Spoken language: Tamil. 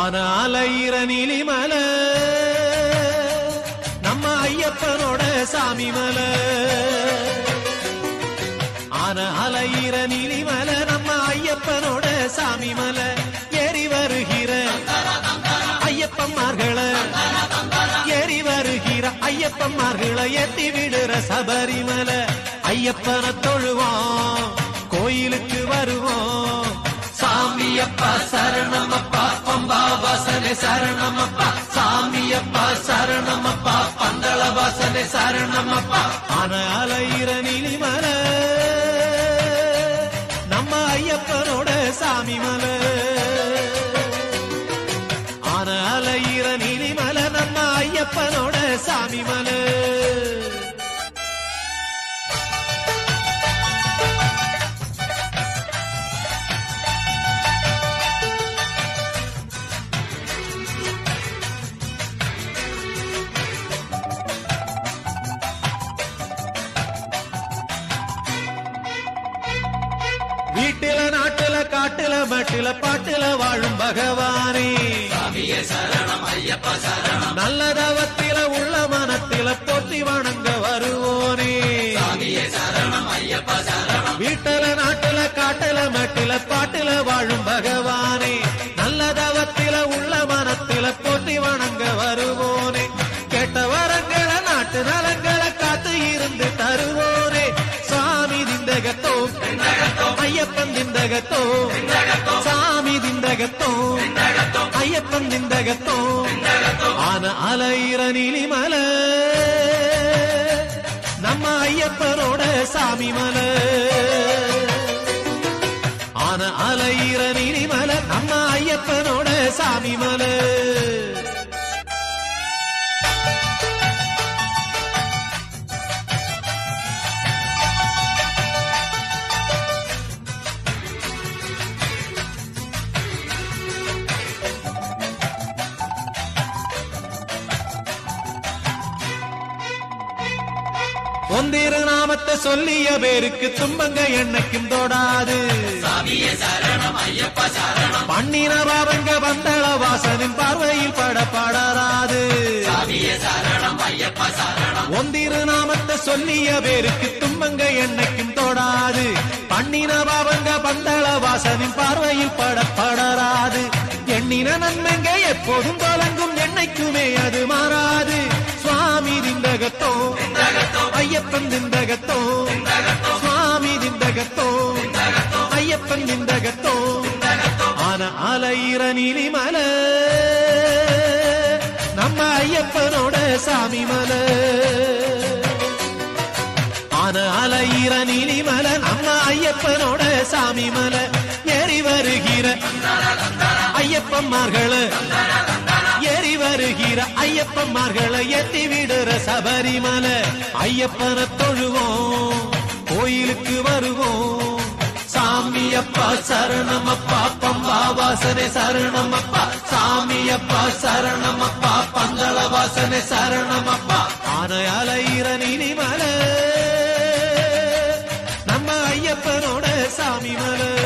ஆனால நீலிமல நம்ம ஐயப்பனோட சாமி மல ஆனால நீலிமல நம்ம ஐயப்பனோட சாமி மல ஏறி வருகிற ஐயப்பன்மார்கள ஏறி வருகிற ஐயப்பன்மார்களை எட்டி விடுற சபரிமல ஐயப்பனை தொழுவோம் கோயிலுக்கு வருவோம் சாமியப்பா சரணமப்பா பம்பா வாசனை சரணமப்பா சாமியப்பா சரணமப்பா பந்தள வாசனை சரணமப்பா ஆன அலையிற நீலிமல நம்ம ஐயப்பனோட சாமி மலை ஆன அலையிற நீலிமலை நம்ம ஐயப்பனோட சாமி மலை வீட்டில நாட்டுல காட்டுல மட்டில பாட்டுல வாழும் பகவானே நல்ல தவத்தில உள்ள மனத்தில போற்றி வணங்க வருவோனே வீட்டில நாட்டுல காட்டுல மட்டில பாட்டுல வாழும் பகவானே நல்ல தவத்தில உள்ள மனத்தில போற்றி வணங்க வருவோனே கேட்ட வரங்களை நாட்டு நலங்களை காத்து இருந்து தருவோனே சாமி திந்தகத்தோ ஐயப்பன் திந்தகத்தோ சாமி திந்தகத்தோ ஐயப்பன் திந்தகத்தோ ஆன அலையிற நீலிமல நம்ம ஐயப்பனோட சாமி மல ஆன அலையிற நீலிமல நம்ம ஐயப்பனோட சாமி மலை ஒந்திரு நாமத்தை சொல்லிய பேருக்கு துன்பங்க என்னைக்கும் தொடாது பண்ணின பாவங்க வந்தள வாசனின் பார்வையில் பட படராது ஒந்திரு நாமத்தை சொல்லிய பேருக்கு துன்பங்க என்னைக்கும் தொடாது பண்ணின பாவங்க பந்தள வாசனின் பார்வையில் பட படராது எண்ணின நன்மைங்க எப்போதும் தொடங்கும் என்னைக்குமே அது மாறாது சுவாமி திந்தகத்தோ ஐயப்பன் திந்தகத்தோ சுவாமி திந்தகத்தோ ஐயப்பன் திந்தகத்தோ ஆன அலையிற நீலிமல நம்ம ஐயப்பனோட சாமி மலை ஆன அலையிற நீலிமல நம்ம ஐயப்பனோட சாமி மலை ஏறி வருகிற ஐயப்பன்மார்கள ஏறி வருகிற ஐயப்பன்மார்களை எத்தி விடுற சபரிமலை ஐயப்பனை தொழுவோம் கோயிலுக்கு வருவோம் சாமியப்பா சரணமப்பா பம்பா வாசனை சரணமப்பா சாமியப்பா சரணமப்பா பந்தள வாசனை சரணமப்பா ஆன அலையிற நீலிமலை நம்ம ஐயப்பனோட சாமி மலை